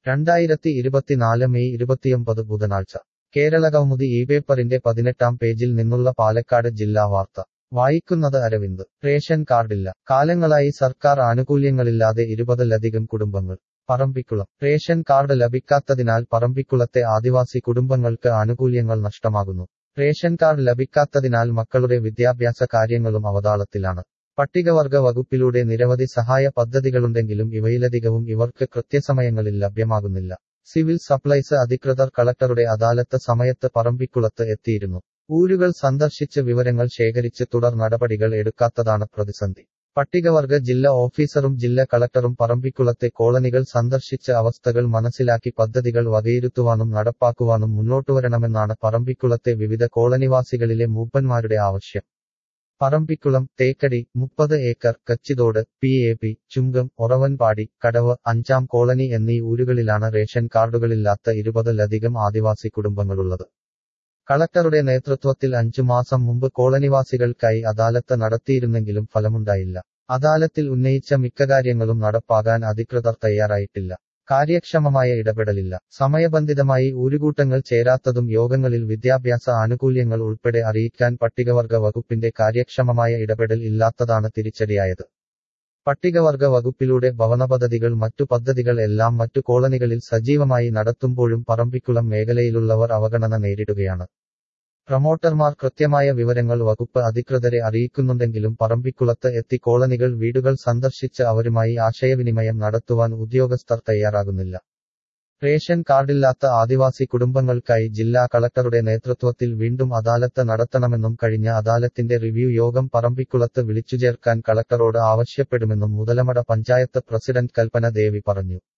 രണ്ടായിരത്തി ഇരുപത്തിനാല് മെയ് ഇരുപത്തിയൊമ്പത് ബുധനാഴ്ച കേരളകൗമുദി ഈ പേപ്പറിന്റെ പതിനെട്ടാം പേജിൽ നിന്നുള്ള പാലക്കാട് ജില്ലാ വാർത്ത വായിക്കുന്നത് അരവിന്ദ് റേഷൻ കാർഡില്ല കാലങ്ങളായി സർക്കാർ ആനുകൂല്യങ്ങളില്ലാതെ ഇരുപതിലധികം കുടുംബങ്ങൾ പറമ്പിക്കുളം റേഷൻ കാർഡ് ലഭിക്കാത്തതിനാൽ പറമ്പിക്കുളത്തെ ആദിവാസി കുടുംബങ്ങൾക്ക് ആനുകൂല്യങ്ങൾ നഷ്ടമാകുന്നു റേഷൻ കാർഡ് ലഭിക്കാത്തതിനാൽ മക്കളുടെ വിദ്യാഭ്യാസ കാര്യങ്ങളും അവതാളത്തിലാണ് പട്ടികവർഗ വകുപ്പിലൂടെ നിരവധി സഹായ പദ്ധതികളുണ്ടെങ്കിലും ഇവയിലധികവും ഇവർക്ക് കൃത്യസമയങ്ങളിൽ ലഭ്യമാകുന്നില്ല സിവിൽ സപ്ലൈസ് അധികൃതർ കളക്ടറുടെ അദാലത്ത് സമയത്ത് പറമ്പിക്കുളത്ത് എത്തിയിരുന്നു ഊരുകൾ സന്ദർശിച്ച് വിവരങ്ങൾ ശേഖരിച്ച് തുടർ നടപടികൾ എടുക്കാത്തതാണ് പ്രതിസന്ധി പട്ടികവർഗ ജില്ലാ ഓഫീസറും ജില്ലാ കളക്ടറും പറമ്പിക്കുളത്തെ കോളനികൾ സന്ദർശിച്ച് അവസ്ഥകൾ മനസ്സിലാക്കി പദ്ധതികൾ വകയിരുത്തുവാനും നടപ്പാക്കുവാനും മുന്നോട്ടുവരണമെന്നാണ് പറമ്പിക്കുളത്തെ വിവിധ കോളനിവാസികളിലെ മൂപ്പന്മാരുടെ ആവശ്യം പറമ്പിക്കുളം തേക്കടി മുപ്പത് acre Kachithodu P A P Chungam Oravanpadi Kadavu അഞ്ചാം കോളനി എന്നീ ഊരുകളിലാണ് റേഷൻ കാർഡുകളില്ലാത്ത ഇരുപതിലധികം ആദിവാസി കുടുംബങ്ങളുള്ളത് കളക്ടറുടെ നേതൃത്വത്തിൽ അഞ്ചു മാസം മുമ്പ് കോളനിവാസികൾക്കായി അദാലത്ത് നടത്തിയിരുന്നെങ്കിലും ഫലമുണ്ടായില്ല അദാലത്തിൽ ഉന്നയിച്ച മിക്ക കാര്യങ്ങളും നടപ്പാകാൻ അധികൃതർ തയ്യാറായിട്ടില്ല കാര്യക്ഷമമായ ഇടപെടലില്ല സമയബന്ധിതമായി ഊരുകൂട്ടങ്ങൾ ചേരാത്തതും യോഗങ്ങളിൽ വിദ്യാഭ്യാസ ആനുകൂല്യങ്ങൾ ഉൾപ്പെടെ അറിയിക്കാൻ പട്ടികവർഗ വകുപ്പിന്റെ കാര്യക്ഷമമായ ഇടപെടൽ ഇല്ലാത്തതാണ് തിരിച്ചടിയായത് പട്ടികവർഗ വകുപ്പിലൂടെ ഭവന പദ്ധതികൾ മറ്റു പദ്ധതികൾ എല്ലാം മറ്റു കോളനികളിൽ സജീവമായി നടത്തുമ്പോഴും പറമ്പിക്കുളം മേഖലയിലുള്ളവർ അവഗണന നേരിടുകയാണ് പ്രമോട്ടർമാർ കൃത്യമായ വിവരങ്ങൾ വകുപ്പ് അധികൃതരെ അറിയിക്കുന്നുണ്ടെങ്കിലും പറമ്പിക്കുളത്ത് എത്തി കോളനികൾ വീടുകൾ സന്ദർശിച്ച് അവരുമായി ആശയവിനിമയം നടത്തുവാൻ ഉദ്യോഗസ്ഥർ തയ്യാറാകുന്നില്ല റേഷൻ കാർഡില്ലാത്ത ആദിവാസി കുടുംബങ്ങൾക്കായി ജില്ലാ കളക്ടറുടെ നേതൃത്വത്തിൽ വീണ്ടും അദാലത്ത് നടത്തണമെന്നും കഴിഞ്ഞ അദാലത്തിന്റെ റിവ്യൂ യോഗം പറമ്പിക്കുളത്ത് വിളിച്ചുചേർക്കാൻ കളക്ടറോട് ആവശ്യപ്പെടുമെന്നും മുതലമട പഞ്ചായത്ത് പ്രസിഡന്റ് കൽപ്പന ദേവി പറഞ്ഞു